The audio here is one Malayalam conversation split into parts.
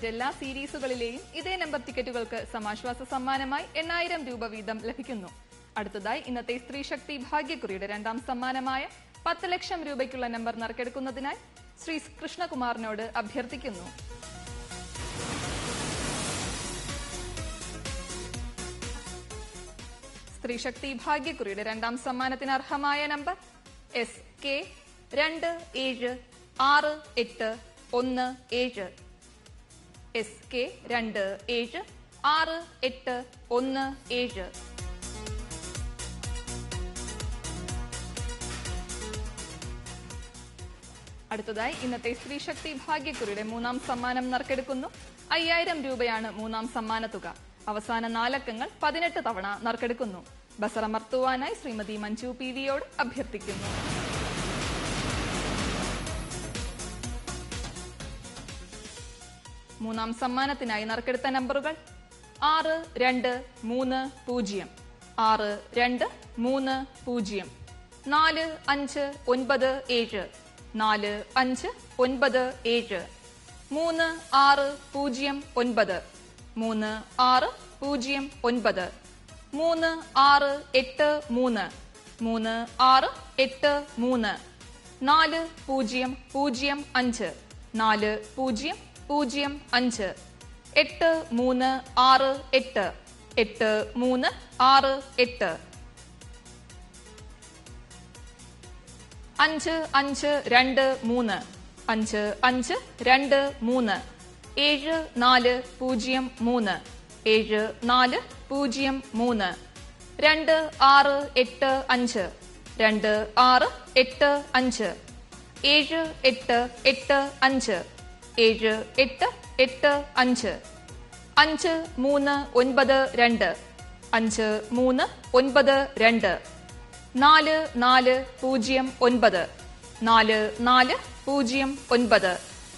മറ്റെല്ലാ സീരീസുകളിലെയും ഇതേ നമ്പർ ടിക്കറ്റുകൾക്ക് സമാശ്വാസ സമ്മാനമായി എണ്ണായിരം രൂപ വീതം ലഭിക്കുന്നു അടുത്തതായി ഇന്നത്തെ സ്ത്രീ ശക്തി ഭാഗ്യക്കുറിയുടെ രണ്ടാം സമ്മാനമായ പത്ത് ലക്ഷം രൂപയ്ക്കുള്ള നമ്പർ നറുക്കെടുക്കുന്നതിനായി ശ്രീ കൃഷ്ണകുമാറിനോട് അഭ്യർത്ഥിക്കുന്നു സ്ത്രീശക്തി ഭാഗ്യക്കുറിയുടെ രണ്ടാം സമ്മാനത്തിന് അർഹമായ നമ്പർ എസ് കെ രണ്ട് ഏഴ് ആറ് എട്ട് ഒന്ന് ഏഴ് എസ് കെ രണ്ട് ഏഴ് ആറ് എട്ട് ഒന്ന് ഏഴ് അടുത്തതായി ഇന്നത്തെ സ്ത്രീശക്തി ഭാഗ്യക്കുറിയുടെ മൂന്നാം സമ്മാനം നറുക്കെടുക്കുന്നു അയ്യായിരം രൂപയാണ് മൂന്നാം സമ്മാന തുക അവസാന നാലക്കങ്ങൾ പതിനെട്ട് തവണ നറുക്കെടുക്കുന്നു ബസറമർത്തുവാനായി ശ്രീമതി മഞ്ജു പി വിയോട് അഭ്യർത്ഥിക്കുന്നു മൂന്നാം സമ്മാനത്തിനായി നറുക്കെടുത്ത നമ്പറുകൾ ആറ് രണ്ട് മൂന്ന് പൂജ്യം ആറ് രണ്ട് മൂന്ന് പൂജ്യം നാല് അഞ്ച് ഒൻപത് ഏഴ് നാല് അഞ്ച് ഒൻപത് ഏഴ് മൂന്ന് ആറ് പൂജ്യം ഒൻപത് മൂന്ന് ആറ് പൂജ്യം ഒൻപത് മൂന്ന് ആറ് എട്ട് മൂന്ന് മൂന്ന് ആറ് എട്ട് മൂന്ന് നാല് പൂജ്യം പൂജ്യം അഞ്ച് നാല് പൂജ്യം പൂജ്യം അഞ്ച് എട്ട് മൂന്ന് ആറ് എട്ട് എട്ട് മൂന്ന് ആറ് എട്ട് അഞ്ച് അഞ്ച് രണ്ട് മൂന്ന് അഞ്ച് അഞ്ച് രണ്ട് മൂന്ന് ഏഴ് നാല് പൂജ്യം മൂന്ന് ഏഴ് നാല് പൂജ്യം മൂന്ന് രണ്ട് ആറ് എട്ട് അഞ്ച് രണ്ട് ആറ് എട്ട് അഞ്ച് ഏഴ് എട്ട് എട്ട് അഞ്ച് ഏഴ് എട്ട് എട്ട് അഞ്ച് അഞ്ച് മൂന്ന് ഒൻപത് രണ്ട് അഞ്ച് മൂന്ന് ഒൻപത് രണ്ട് നാല് നാല് പൂജ്യം ഒൻപത് നാല് നാല് പൂജ്യം ഒൻപത്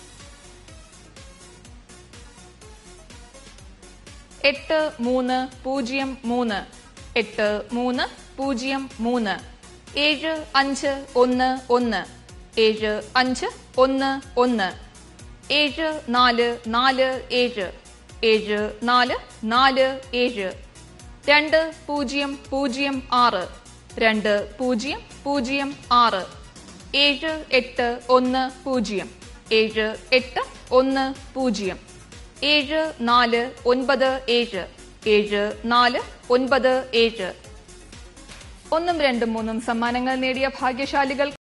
എട്ട് മൂന്ന് പൂജ്യം മൂന്ന് എട്ട് മൂന്ന് പൂജ്യം മൂന്ന് ഏഴ് അഞ്ച് ഒന്ന് ഒന്ന് ഏഴ് അഞ്ച് ഒന്ന് ഒന്ന് ഏഴ് നാല് നാല് ഏഴ് ഏഴ് നാല് നാല് ഏഴ് രണ്ട് പൂജ്യം പൂജ്യം ആറ് രണ്ട് പൂജ്യം പൂജ്യം ആറ് ഏഴ് എട്ട് ഒന്ന് പൂജ്യം ഏഴ് എട്ട് ഒന്ന് പൂജ്യം ഏഴ് നാല് ഒൻപത് ഏഴ് ഏഴ് നാല് ഒൻപത് ഏഴ് ഒന്നും രണ്ടും മൂന്നും സമ്മാനങ്ങൾ നേടിയ ഭാഗ്യശാലികൾ